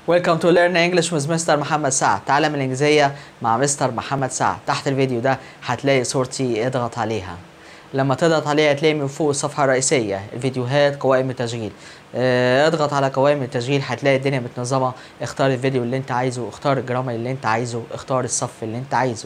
Welcome to Learn English with Mr. محمد سعد تعلم الإنجليزية مع مستر محمد سعد تحت الفيديو ده هتلاقي صورتي اضغط عليها لما تضغط عليها هتلاقي من فوق الصفحة الرئيسية الفيديوهات قوائم التشغيل اه، اضغط على قوائم التشغيل هتلاقي الدنيا متنظمة اختار الفيديو اللي انت عايزه اختار الجرامر اللي انت عايزه اختار الصف اللي انت عايزه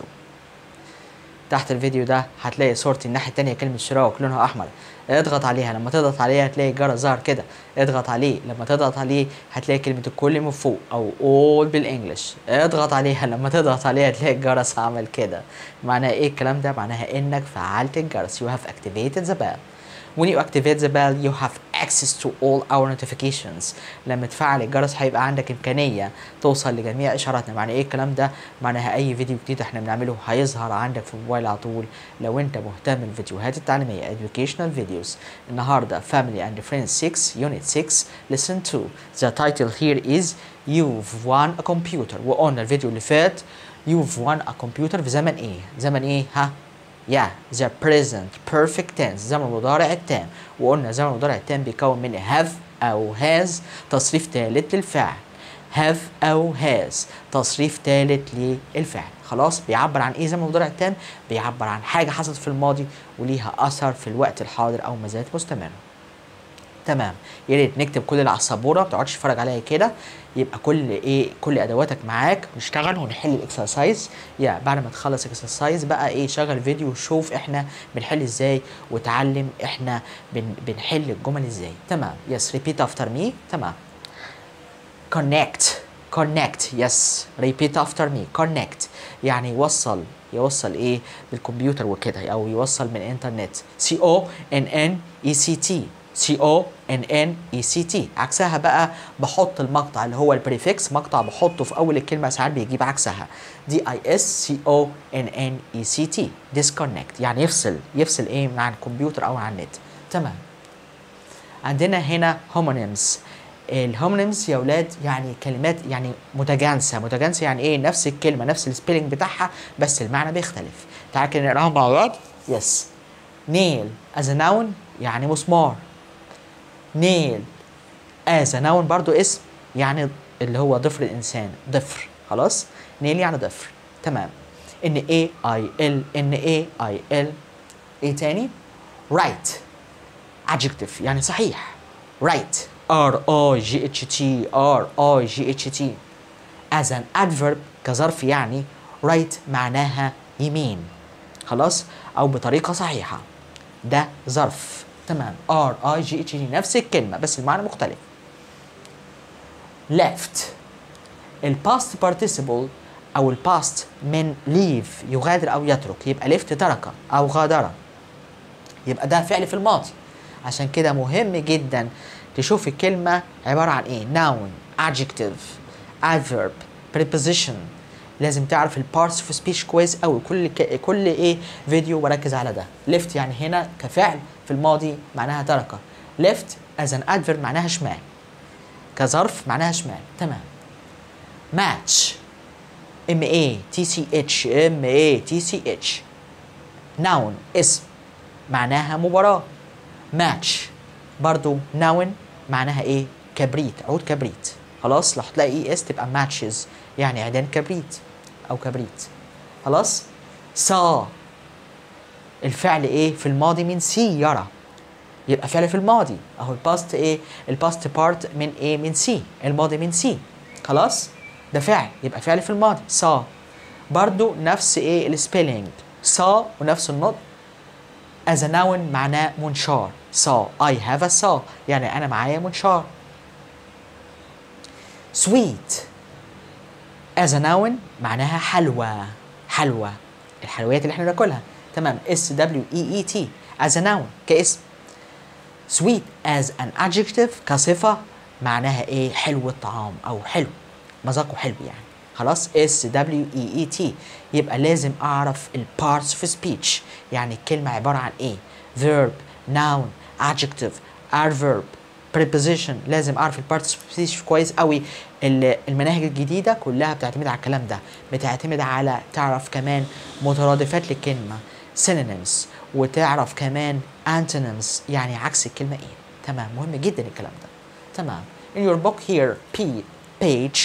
تحت الفيديو ده هتلاقي صورتي الناحية التانية كلمة اشتراك لونها أحمر اضغط عليها لما تضغط عليها هتلاقي الجرس ظهر كده اضغط عليه لما تضغط عليه هتلاقي كلمة الكل من فوق أو all بالإنجلش اضغط عليها لما تضغط عليها هتلاقي الجرس عمل كده معناها إيه الكلام ده؟ معناها إنك فعلت الجرس you have activated the bell when you activate the bell you have access to all our notifications لما تفعل الجرس هيبقى عندك إمكانية توصل لجميع إشاراتنا معنى إيه الكلام ده؟ معناها أي فيديو جديد إحنا بنعمله هيظهر عندك في الموبايل على طول لو أنت مهتم بالفيديوهات التعليمية educational videos النهاردة family and friends 6 unit 6 listen to the title here is you've won a computer وقلنا الفيديو اللي فات you've won a computer في زمن إيه؟ زمن إيه؟ ها؟ Yeah, the present perfect tense زمن المضارع التام وقلنا زمن المضارع التام بيكون من have أو has تصريف ثالث للفعل have أو has تصريف ثالث للفعل خلاص بيعبر عن ايه زمن المضارع التام بيعبر عن حاجة حصلت في الماضي وليها أثر في الوقت الحاضر أو ما زالت مستمرة تمام يا ريت نكتب كل اللي على السبوره ما تقعدش تتفرج عليا كده يبقى كل ايه كل ادواتك معاك نشتغل ونحل الاكسرسايز يا بعد ما تخلص الاكسرسايز بقى ايه شغل فيديو وشوف احنا بنحل ازاي وتعلم احنا بن بنحل الجمل ازاي تمام يس ريبيت افتر مي تمام connect connect yes repeat after me connect يعني يوصل يوصل ايه بالكمبيوتر وكده او يوصل من انترنت C O N N E C T C O N N E C T عكسها بقى بحط المقطع اللي هو البريفكس مقطع بحطه في اول الكلمه ساعات بيجيب عكسها D I S C O N N E C T disconnect يعني يفصل يفصل ايه عن الكمبيوتر او عن النت تمام عندنا هنا homonyms الهومونيمز يا ولاد يعني كلمات يعني متجانسه متجانسه يعني ايه نفس الكلمه نفس السبيلنج بتاعها بس المعنى بيختلف تعال كده نقراهم مع بعض يس نيل از ناون يعني مسمار نيل از ناون برضو اسم يعني اللي هو ضفر الانسان ضفر خلاص نيل يعني ضفر تمام ان اي اي ال ان اي اي ال ايه تاني رايت adjective يعني صحيح right R I G H T R I G H T as an adverb كظرف يعني right معناها يمين خلاص أو بطريقة صحيحة ده ظرف تمام R I G H T نفس الكلمة بس المعنى مختلف left الباست participle أو الباست من leave يغادر أو يترك يبقى left ترك أو غادر يبقى ده فعل في الماضي عشان كده مهم جدا تشوف الكلمة عبارة عن ايه noun adjective adverb preposition لازم تعرف البارتس في سبيش كويس قوي كل ك... كل ايه فيديو بركز على ده left يعني هنا كفعل في الماضي معناها ترك left as an adverb معناها شمال كظرف معناها شمال تمام match M A T C H M A T C H noun اسم معناها مباراة match برضو noun معناها ايه كبريت عود كبريت خلاص لو هتلاقي اي اس تبقى ماتشز يعني عيدان كبريت او كبريت خلاص saw الفعل ايه في الماضي من سي يرى يبقى فعل في الماضي اهو الباست ايه الباست بارت من ايه من سي الماضي من سي خلاص ده فعل يبقى فعل في الماضي saw برضو نفس ايه السبيلنج saw ونفس النطق as a noun معناه منشار saw I have a saw يعني أنا معايا منشار sweet as a noun معناها حلوى حلوى الحلويات اللي احنا بناكلها تمام S W E E T as a noun كاسم sweet as an adjective كصفة معناها ايه حلو الطعام أو حلو مذاقه حلو يعني خلاص S W E E T يبقى لازم أعرف البارتس في speech يعني الكلمة عبارة عن ايه verb noun adjective adverb preposition لازم اعرف البارتس سبيش كويس قوي المناهج الجديده كلها بتعتمد على الكلام ده بتعتمد على تعرف كمان مترادفات للكلمه synonyms وتعرف كمان antonyms يعني عكس الكلمه ايه تمام مهم جدا الكلام ده تمام in your book here P page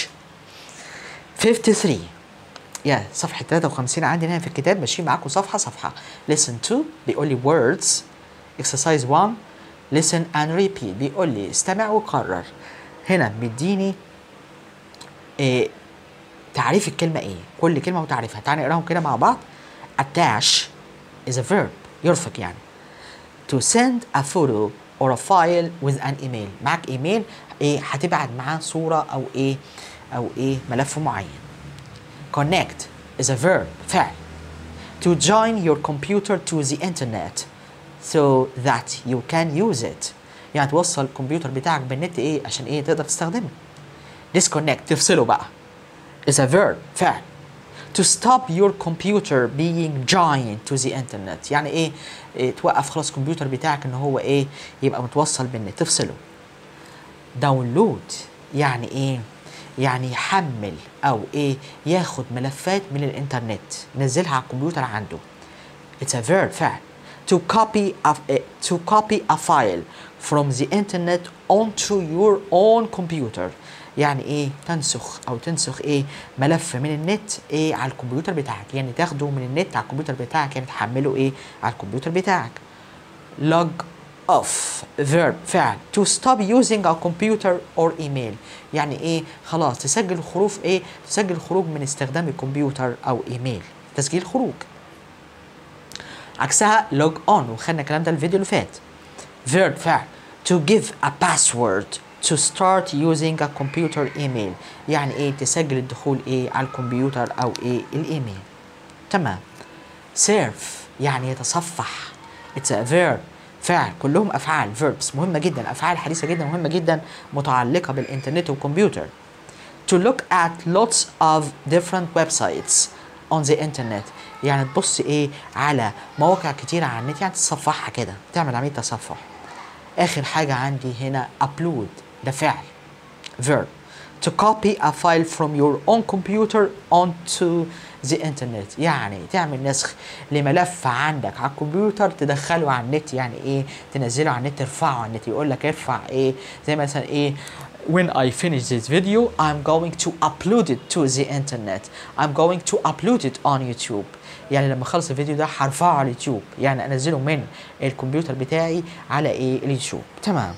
53 يا صفحة 53 عندي هنا في الكتاب ماشيين معاكم صفحة صفحة listen to بيقول لي words exercise 1 listen and repeat بيقول لي استمع وقرر هنا مديني إيه تعريف الكلمة ايه كل كلمة وتعريفها تعالى نقراهم كده مع بعض attach is a verb يرفق يعني to send a photo or a file with an email معاك ايميل ايه هتبعت معاه صورة او ايه او ايه ملف معين connect is a verb فعل to join your computer to the internet so that you can use it يعني توصل الكمبيوتر بتاعك بالنت ايه عشان ايه تقدر تستخدمه disconnect تفصله بقى is a verb فعل to stop your computer being joined to the internet يعني ايه, إيه توقف خلاص الكمبيوتر بتاعك ان هو ايه يبقى متوصل بالنت تفصله داونلود يعني ايه يعني يحمل او ايه ياخد ملفات من الانترنت ينزلها على الكمبيوتر عنده it's a verb فعل to copy a, to copy a file from the internet onto your own computer يعني ايه تنسخ او تنسخ ايه ملف من النت ايه على الكمبيوتر بتاعك يعني تاخده من النت على الكمبيوتر بتاعك يعني تحمله ايه على الكمبيوتر بتاعك log off verb فعل to stop using a computer or email يعني ايه خلاص تسجل الخروج ايه تسجل الخروج من استخدام الكمبيوتر او ايميل تسجيل خروج عكسها log on وخدنا الكلام ده الفيديو اللي فات verb فعل to give a password to start using a computer email يعني ايه تسجل الدخول ايه على الكمبيوتر او ايه الايميل تمام serve يعني يتصفح it's a verb فعل كلهم افعال verbs مهمه جدا افعال حديثه جدا مهمه جدا متعلقه بالانترنت والكمبيوتر to look at lots of different websites on the internet يعني تبص ايه على مواقع كتيره على النت يعني تصفحها كده تعمل عمليه تصفح اخر حاجه عندي هنا upload ده فعل verb to copy a file from your own computer onto the internet يعني تعمل نسخ لملف عندك على الكمبيوتر تدخله على النت يعني ايه تنزله على النت ترفعه على النت يقول لك ارفع ايه زي مثلا ايه when I finish this video I'm going to upload it to the internet I'm going to upload it on YouTube يعني لما اخلص الفيديو ده هرفعه على اليوتيوب يعني انزله من الكمبيوتر بتاعي على ايه اليوتيوب تمام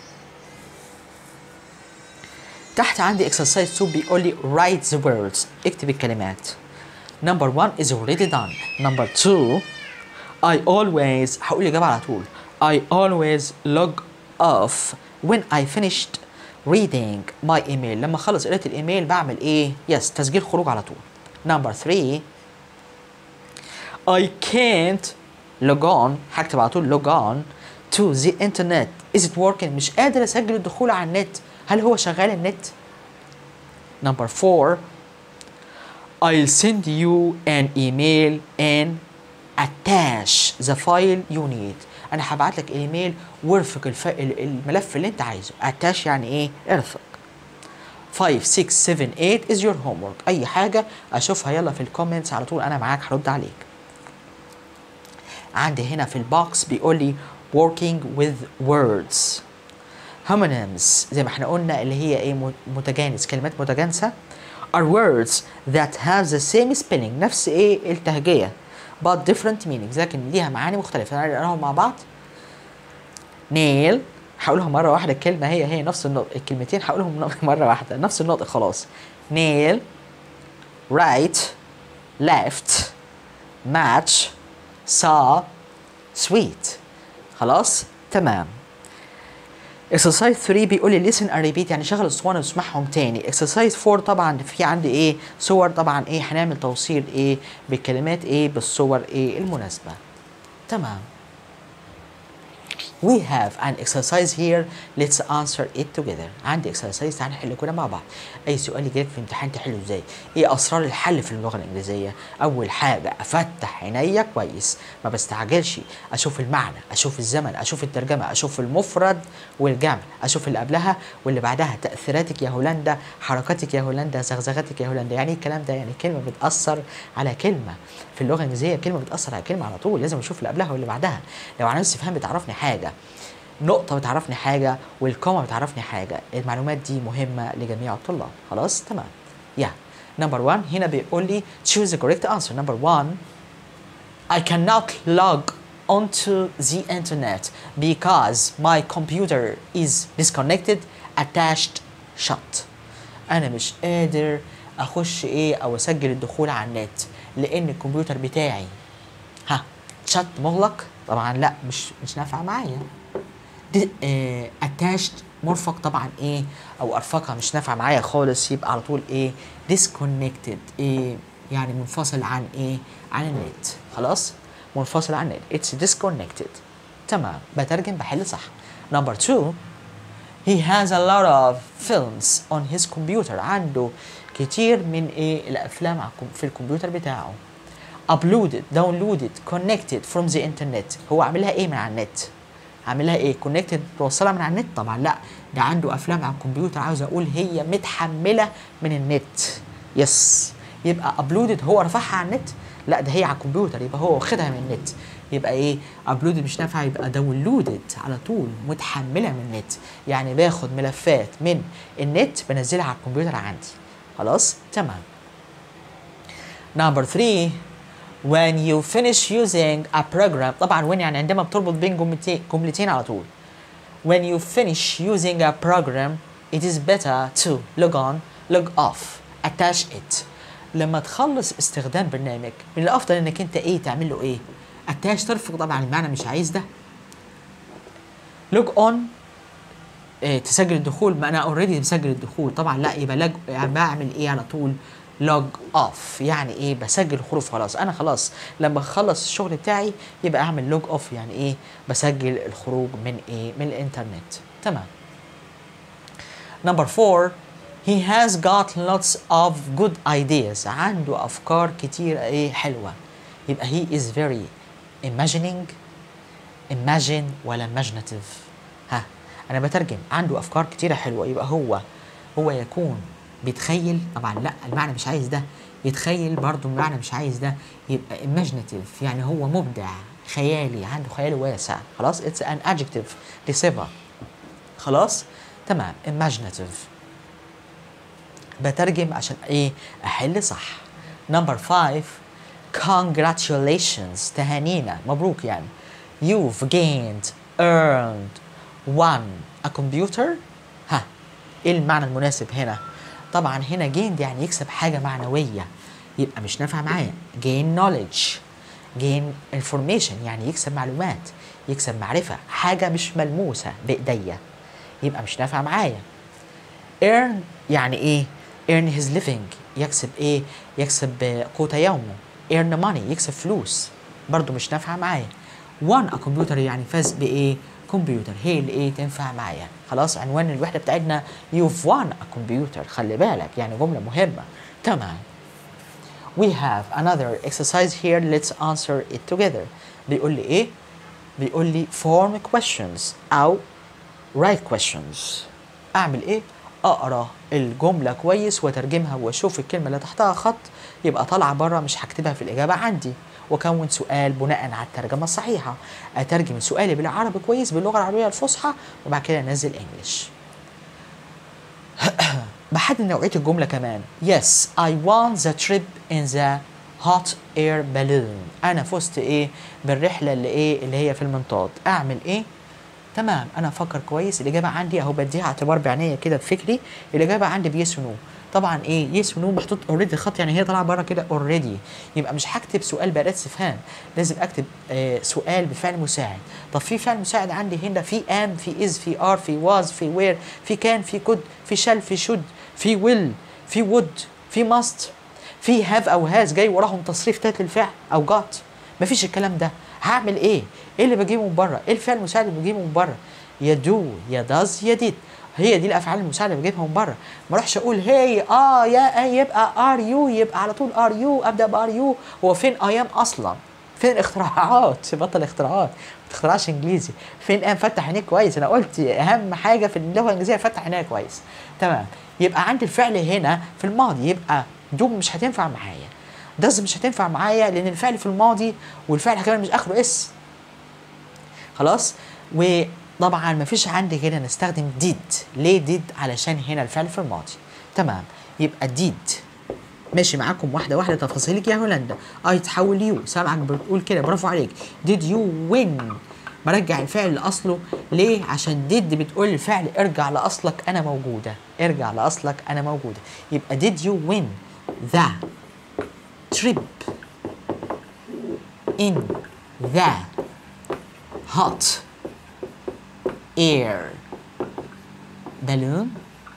تحت عندي exercise 2 بيقول لي write the words اكتب الكلمات number one is already done number two I always هقول الإجابة على طول I always log off when I finished reading my email لما اخلص قراءة الايميل بعمل ايه يس تسجيل خروج على طول number three I can't log on هكتب على طول log on to the internet is it working مش قادر اسجل الدخول على النت هل هو شغال النت number four I'll send you an email and attach the file you need انا هبعت لك ايميل وارفق الف... الملف اللي انت عايزه attach يعني ايه ارفق 5 6 7 8 is your homework اي حاجه اشوفها يلا في الكومنتس على طول انا معاك هرد عليك عندي هنا في البوكس بيقول لي working with words homonyms زي ما احنا قلنا اللي هي ايه متجانس كلمات متجانسه are words that have the same spelling نفس ايه التهجيه but different meanings لكن ليها معاني مختلفه نقراهم مع بعض nail هقولهم مره واحده الكلمه هي هي نفس النطق الكلمتين هقولهم مره واحده نفس النطق خلاص nail right left match saw sweet خلاص تمام exercise 3 بيقول لي listen and repeat يعني شغل الاسطوانه واسمعهم تاني exercise 4 طبعا في عندي ايه صور طبعا ايه هنعمل توصيل ايه بالكلمات ايه بالصور ايه المناسبه تمام We have an exercise here. Let's answer it together. عندي exercise تعالى نحل كده مع بعض. أي سؤال يجيلك في الامتحان تحله ازاي؟ إيه أسرار الحل في اللغة الإنجليزية؟ أول حاجة أفتح عينيا كويس، ما بستعجلش، أشوف المعنى، أشوف الزمن، أشوف الترجمة، أشوف المفرد والجمع، أشوف اللي قبلها واللي بعدها، تأثيراتك يا هولندا، حركاتك يا هولندا، زغزغتك يا هولندا، يعني إيه الكلام ده؟ يعني كلمة بتأثر على كلمة. في اللغة الإنجليزية كلمة بتأثر على كلمة على طول، لازم أشوف اللي قبلها واللي بعدها. لو عن استفهام بتعرفني حاجة نقطة بتعرفني حاجة والكوما بتعرفني حاجة المعلومات دي مهمة لجميع الطلاب خلاص تمام يا نمبر 1 هنا بيقول لي choose the correct answer number 1 I cannot log onto the internet because my computer is disconnected attached shut انا مش قادر اخش ايه او اسجل الدخول على النت لان الكمبيوتر بتاعي ها شت مغلق طبعا لا مش مش نافعه معايا دي آه اتاشت مرفق طبعا ايه او ارفقها مش نافعه معايا خالص يبقى على طول ايه disconnected ايه يعني منفصل عن ايه عن النت خلاص منفصل عن النت it's disconnected تمام بترجم بحل صح number two he has a lot of films on his computer عنده كتير من ايه الافلام على الكم- في الكمبيوتر بتاعه uploaded downloaded connected from the internet هو عاملها ايه من على النت عاملها ايه connected توصلها من على النت طبعا لا ده عنده افلام على الكمبيوتر عاوز اقول هي متحمله من النت يس يبقى uploaded هو رفعها على النت لا ده هي على الكمبيوتر يبقى هو واخدها من النت يبقى ايه uploaded مش نافعه يبقى downloaded على طول متحمله من النت يعني باخد ملفات من النت بنزلها على الكمبيوتر عندي خلاص تمام Number three, when you finish using a program طبعا when يعني عندما بتربط بين جملتين جملتين على طول. When you finish using a program, it is better to log on, log off, attach it. لما تخلص استخدام برنامج من الافضل انك انت ايه تعمل له ايه؟ attach ترفق طبعا المعنى مش عايز ده. log on إيه تسجل الدخول ما انا اوريدي مسجل الدخول طبعا لا يبقى لج... يعني بعمل ايه على طول لوج اوف يعني ايه بسجل الحروف خلاص انا خلاص لما اخلص الشغل بتاعي يبقى اعمل لوج اوف يعني ايه بسجل الخروج من ايه من الانترنت تمام نمبر 4 he has got lots of good ideas عنده افكار كتير ايه حلوه يبقى he is very imagining imagine ولا imaginative ها انا بترجم عنده افكار كتيره حلوه يبقى هو هو يكون بيتخيل طبعا لا المعنى مش عايز ده يتخيل برضه المعنى مش عايز ده يبقى imaginative يعني هو مبدع خيالي عنده خيال واسع خلاص it's an adjective لصفه خلاص تمام imaginative بترجم عشان ايه احل صح نمبر 5 congratulations تهانينا مبروك يعني you've gained earned won a computer ها ايه المعنى المناسب هنا طبعا هنا gained يعني يكسب حاجه معنويه يبقى مش نافع معايا gain knowledge gain information يعني يكسب معلومات يكسب معرفه حاجه مش ملموسه بايديا يبقى مش نافع معايا earn يعني ايه earn his living يكسب ايه يكسب قوت يومه earn money يكسب فلوس برضو مش نافعه معايا won a computer يعني فاز بايه كمبيوتر هي اللي ايه تنفع معايا خلاص عنوان الوحده بتاعتنا you've won a computer خلي بالك يعني جمله مهمه تمام we have another exercise here let's answer it together بيقول لي ايه بيقول لي form questions او write questions اعمل ايه اقرا الجمله كويس واترجمها واشوف الكلمه اللي تحتها خط يبقى طالعه بره مش هكتبها في الاجابه عندي واكون سؤال بناء على الترجمه الصحيحه اترجم سؤالي بالعربي كويس باللغه العربيه الفصحى وبعد كده انزل انجلش بحدد نوعيه الجمله كمان yes I won the trip in the hot air balloon انا فزت ايه بالرحله اللي ايه اللي هي في المنطاد اعمل ايه تمام انا افكر كويس الاجابه عندي اهو بديها اعتبار بعينيا كده بفكري الاجابه عندي بيس ونو طبعا ايه يس ونو محطوط اوريدي خط يعني هي طالعه بره كده اوريدي يبقى مش هكتب سؤال بأداة استفهام لازم اكتب آه سؤال بفعل مساعد طب في فعل مساعد عندي هنا في ام في از في ار في واز في وير في كان في كود في شال في شود في ويل في وود في ماست في هاف او هاز جاي وراهم تصريف تالت للفعل او جات مفيش الكلام ده هعمل ايه؟ ايه اللي بجيبه من بره؟ ايه الفعل المساعد اللي بجيبه من بره؟ يا دو يا داز يا ديد هي دي الافعال المساعده اللي بجيبها من بره ما اروحش اقول هي اه يا يبقى ار يو يبقى على طول ار يو ابدا بار يو هو فين اي ام اصلا؟ فين الاختراعات؟ بطل اختراعات ما تخترعش انجليزي فين ام فتح عينيك كويس انا قلت اهم حاجه في اللغه الانجليزيه فتح عينيها كويس تمام يبقى عندي الفعل هنا في الماضي يبقى دو مش هتنفع معايا داز مش هتنفع معايا لان الفعل في الماضي والفعل كمان مش اخره اس خلاص و طبعا مفيش عندي هنا نستخدم did ليه did علشان هنا الفعل في الماضي تمام يبقى did ماشي معاكم واحدة واحدة تفاصيلك يا هولندا اي تحول يو سامعك بتقول كده برافو عليك did you win برجع الفعل لأصله ليه عشان did بتقول الفعل ارجع لأصلك أنا موجودة ارجع لأصلك أنا موجودة يبقى did you win the trip in the hot air balloon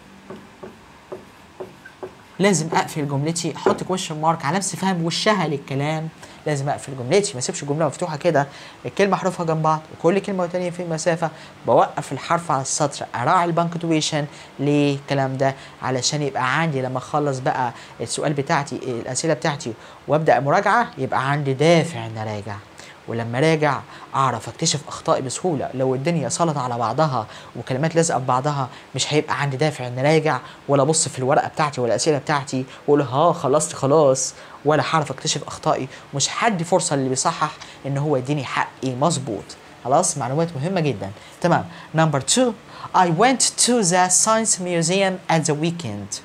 لازم اقفل جملتي احط كويشن مارك علامه استفهام وشها للكلام لازم اقفل جملتي ما اسيبش جمله مفتوحه كده الكلمه حروفها جنب بعض وكل كلمه والتانيه في مسافه بوقف الحرف على السطر اراعي البنكتويشن ليه الكلام ده علشان يبقى عندي لما اخلص بقى السؤال بتاعتي الاسئله بتاعتي وابدا مراجعه يبقى عندي دافع ان اراجع ولما راجع اعرف اكتشف اخطائي بسهوله لو الدنيا سلطه على بعضها وكلمات لازقه ببعضها مش هيبقى عندي دافع ان اراجع ولا ابص في الورقه بتاعتي ولا الاسئله بتاعتي واقول ها خلصت خلاص ولا هعرف اكتشف اخطائي ومش هدي فرصه اللي بيصحح ان هو يديني حقي مظبوط خلاص معلومات مهمه جدا تمام نمبر 2 I went to the science museum at the weekend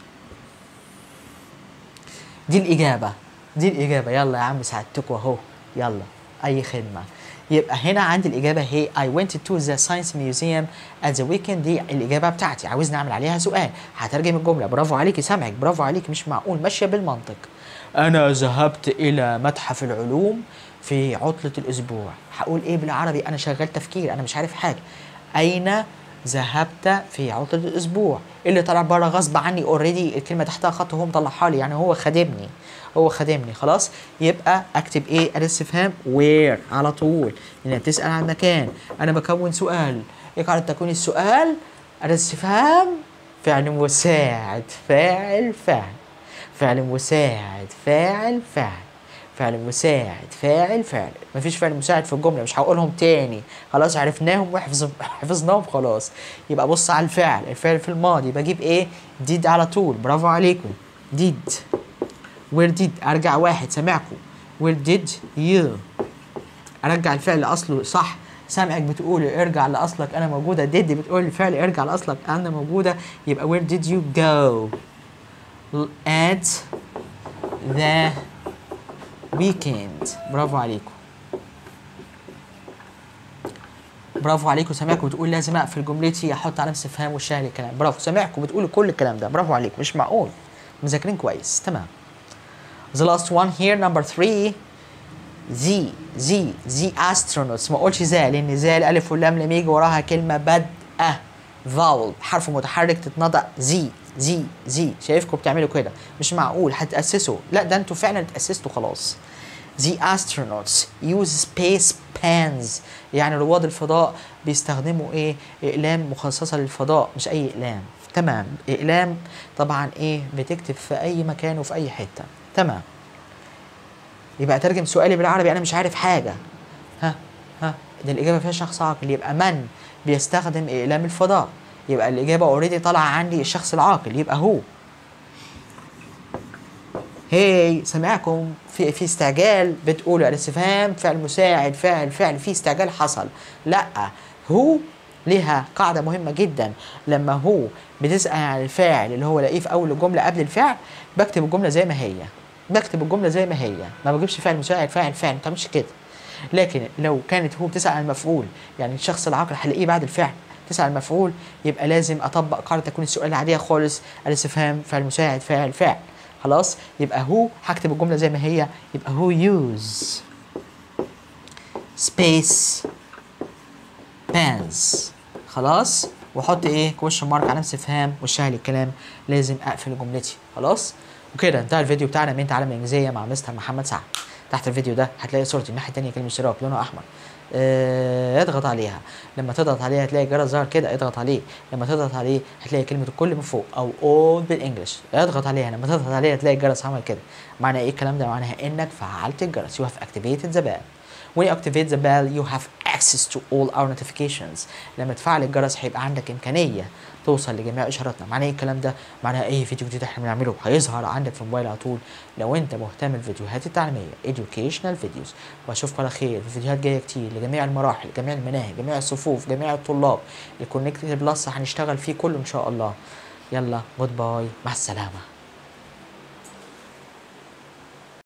دي الإجابة دي الإجابة يلا يا عم ساعدتكوا أهو يلا أي خدمة يبقى هنا عندي الإجابة هي I went to the science museum at the weekend دي الإجابة بتاعتي عاوزني أعمل عليها سؤال هترجم الجملة برافو عليكي سامعك برافو عليك مش معقول ماشية بالمنطق أنا ذهبت إلى متحف العلوم في عطلة الأسبوع هقول إيه بالعربي أنا شغال تفكير أنا مش عارف حاجة أين ذهبت في عطلة الأسبوع اللي طلع بره غصب عني اوريدي الكلمة تحتها خط هو مطلعها لي يعني هو خادمني هو خادمني خلاص يبقى اكتب ايه اداة استفهام وير على طول لان بتسأل عن مكان انا بكون سؤال يقع تكوين السؤال اداة استفهام فعل مساعد فاعل فعل فعل مساعد فاعل فعل فعل مساعد فاعل فعل مفيش فعل مساعد في الجمله مش هقولهم تاني خلاص عرفناهم وحفظ حفظناهم خلاص يبقى بص على الفعل الفعل في الماضي بجيب ايه ديد على طول برافو عليكم ديد وير ديد ارجع واحد سامعكم وير ديد يو ارجع الفعل لاصله صح سامعك بتقول ارجع لاصلك انا موجوده ديد بتقول الفعل ارجع لاصلك انا موجوده يبقى where did you go at the weekend برافو عليكم برافو عليكم سامعكم بتقول لازم اقفل جملتي احط علامه استفهام والشهر الكلام برافو سامعكم بتقولوا كل الكلام ده برافو عليكم مش معقول مذاكرين كويس تمام the last one here number three the the the astronauts ما اقولش ذا لان ذا الالف واللام لما يجي وراها كلمه بدأ فاول حرف متحرك تتنطق زي زي زي شايفكم بتعملوا كده مش معقول هتأسسوا لا ده انتوا فعلا اتأسستوا خلاص The astronauts use space pens يعني رواد الفضاء بيستخدموا ايه اقلام مخصصه للفضاء مش اي اقلام تمام اقلام طبعا ايه بتكتب في اي مكان وفي اي حته تمام يبقى اترجم سؤالي بالعربي انا مش عارف حاجه ها ها ده الاجابه فيها شخص عاقل يبقى من بيستخدم اقلام الفضاء يبقى الاجابه اوريدي طالعه عندي الشخص العاقل يبقى هو هي سامعكم في في استعجال بتقولوا الاستفهام فعل مساعد فاعل فعل في استعجال حصل لا هو ليها قاعدة مهمة جدا لما هو بتسأل عن الفاعل اللي هو لاقيه في أول الجملة قبل الفعل بكتب الجملة زي ما هي بكتب الجملة زي ما هي ما بجيبش فعل مساعد فاعل فعل ما تعملش كده لكن لو كانت هو بتسأل عن المفعول يعني الشخص العاقل هلاقيه بعد الفعل تسأل عن المفعول يبقى لازم أطبق قاعدة تكون السؤال العادية خالص الاستفهام فعل مساعد فاعل فعل خلاص يبقى هو هكتب الجملة زي ما هي يبقى هو use space pens خلاص واحط ايه كويشن مارك علامه استفهام والشهر الكلام لازم اقفل جملتي خلاص وكده انتهى الفيديو بتاعنا من تعلم الانجليزيه مع مستر محمد سعد تحت الفيديو ده هتلاقي صورتي الناحيه الثانيه كلمه اشتراك لونها احمر اه اضغط عليها لما تضغط عليها هتلاقي جرس ظهر كده اضغط عليه لما تضغط عليه هتلاقي كلمه الكل من فوق او all بالانجلش اضغط عليها لما تضغط عليها هتلاقي الجرس عمل كده معنى ايه الكلام ده معناها انك فعلت الجرس you have activated the bell when you activate the bell you have access to all our notifications لما تفعل الجرس هيبقى عندك إمكانية توصل لجميع إشاراتنا معناه إيه الكلام ده؟ معناه أي فيديو جديد إحنا بنعمله هيظهر عندك في الموبايل على طول لو أنت مهتم بالفيديوهات التعليمية educational videos وأشوفك على خير في فيديوهات جاية كتير لجميع المراحل جميع المناهج جميع الصفوف جميع الطلاب الكونكتد بلس هنشتغل فيه كله إن شاء الله يلا جود باي مع السلامة